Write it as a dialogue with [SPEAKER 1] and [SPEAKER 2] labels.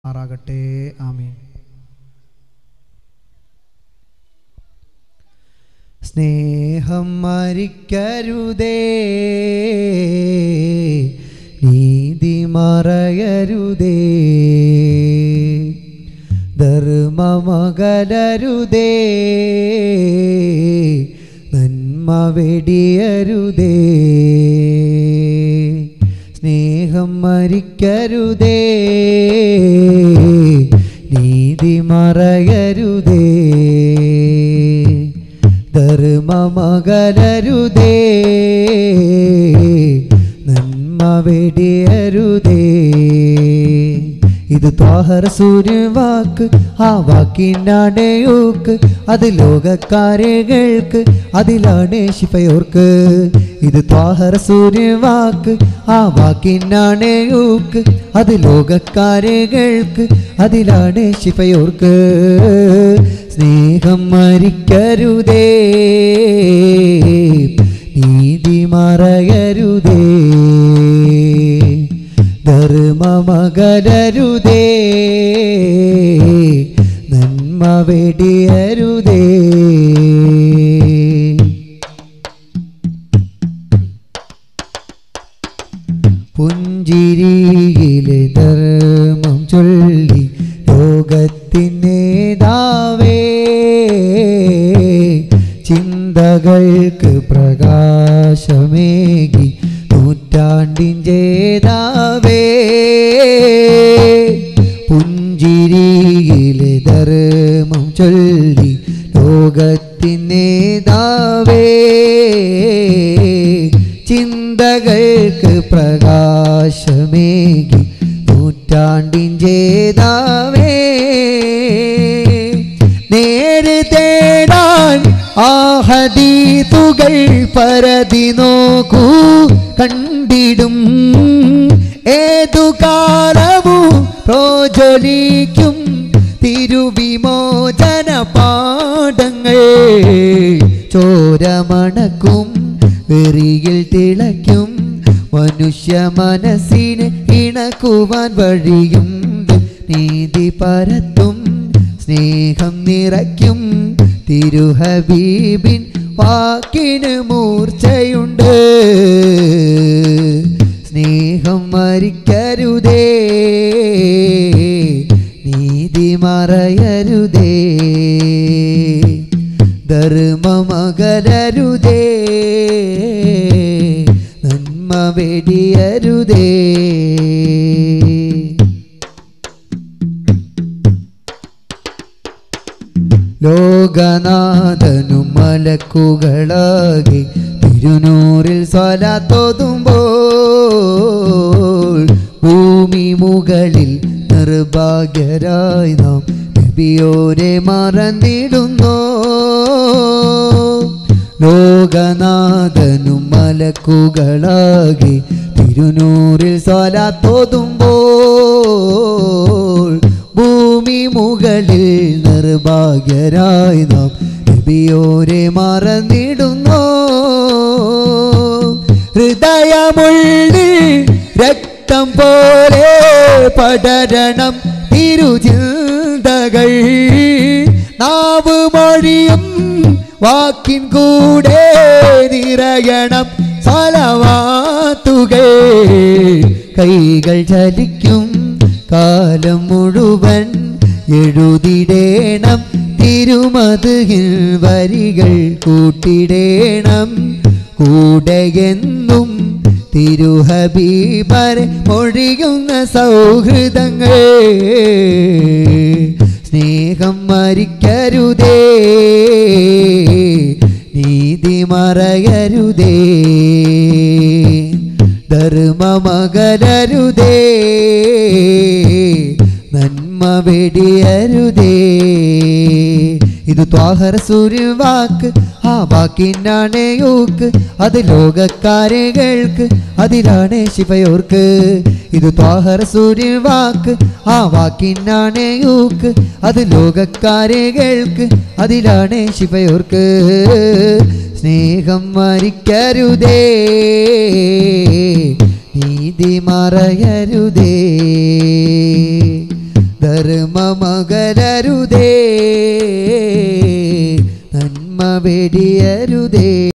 [SPEAKER 1] ആറാകട്ടെ ആമീൻ സ്നേഹം മരിക്കരുതേ നീതി മറയരുതേ ധർമ്മമകലരുതേ നന്മ വെടിയരുതേ സ്നേഹം മരിക്കരുതേ നീതി മറയരുതേ ധർമ്മമകലരുതേ നന്മ വെടിയരുതേ ഇത് ത്വാഹർ സൂര്യവാക്ക് ആ വാക്കിനാണ് യൂക്ക് അത് ലോകക്കാരകൾക്ക് അതിലാണ് ശിഫയോർക്ക് ഇത് ത്വാഹർ സൂര്യവാക്ക് ആ വാക്കിനാണ് യൂക്ക് അത് ലോകക്കാരകൾക്ക് അതിലാണ് ശിഫയോർക്ക് സ്നേഹം മരിക്കരുതേ നീതി മറയരുതേ ധർമ്മമകലരുതേ നന്മ വെടിയരുതേ പുഞ്ചിരിയിലെ ധർമ്മം ചൊല്ലി ലോകത്തിനേതാവേ ചിന്തകൾക്ക് പ്രകാശമേകി നൂറ്റാണ്ടിൻ ജേതാവേ പുഞ്ചിരിയിലെ ധർമ്മം ചൊല്ലി ലോകത്തിനേതാവേ ചിന്തകൾക്ക് പ്രകാശമേകി നൂറ്റാണ്ടിൻ ജേതാവേ നേര് തേടാൻ ആഹദീതുകൾ പരതി നോക്കൂ കണ്ടിടും ഏതു കാലവും പ്രോജ്വലിക്കും തിരുവിമോചന പാഠങ്ങൾ ചോരമണക്കും വെറിയിൽ തിളയ്ക്കും മനുഷ്യ മനസ്സിന് ഇണക്കുവാൻ വഴിയും നീതി പരത്തും സ്നേഹം നിറയ്ക്കും തിരുഹബീബിൻ വാക്കിന് മൂർച്ചയുണ്ട് സ്നേഹം മരിക്കരുതേ നീതി മറയരുതേ ധർമ്മമകലരുതേ നന്മ വെടിയരുതേ ലോകനാഥനും മലക്കുകളാകെ തിരുനൂറിൽ സ്വലാത്തോതുമ്പോൾ ഭൂമി മുകളിൽ നിർഭാഗ്യരായി നാം നബിയോരെ മറന്നിടുന്നു ലോകനാഥനും മലക്കുകളാകെ തിരുനൂറിൽ സ്വലാത്തോതുമ്പോൾ ഭൂമി മുകളിൽ നിർഭാഗ്യരായി നാം നബിയോരെ മറന്നിടുന്നു ഹൃദയമുള്ളിൽ രക്തം പോലെ പടരണം തിരുചിന്തകൾ നാവ് മൊഴിയും വാക്കിൻ കൂടെ നിറയണം സലവാത്തുകൾ കൈകൾ ചലിക്കും കാലം മുഴുവൻ എഴുതിടേണം തിരുമതുകിൽ വരികൾ കൂട്ടിടേണം കൂടെയെന്നും തിരുഹബീബരെ മൊഴിയുന്ന സൗഹൃദങ്ങൾ സ്നേഹം മരിക്കരുതേ നീതി മറയരുതേ ധർമ്മമകലരുതേ നന്മ വെടിയരുതേ ഇത് ത്വാഹർ സൂര്യവാക്ക് ആ വാക്കിനാണ് യൂക്ക് അത് ലോകക്കാരകൾക്ക് അതിലാണ് ശിവയോർക്ക് ഇത് ത്വാഹർ സൂര്യവാക്ക് ആ വാക്കിനാണ് യൂക്ക് അത് ലോകക്കാരകൾക്ക് അതിലാണ് ശിവയോർക്ക് സ്നേഹം മരിക്കരുതേ നീതി മറയരുതേ ധർമ്മമകലരുതേ നന്മ വെടിയരുതേ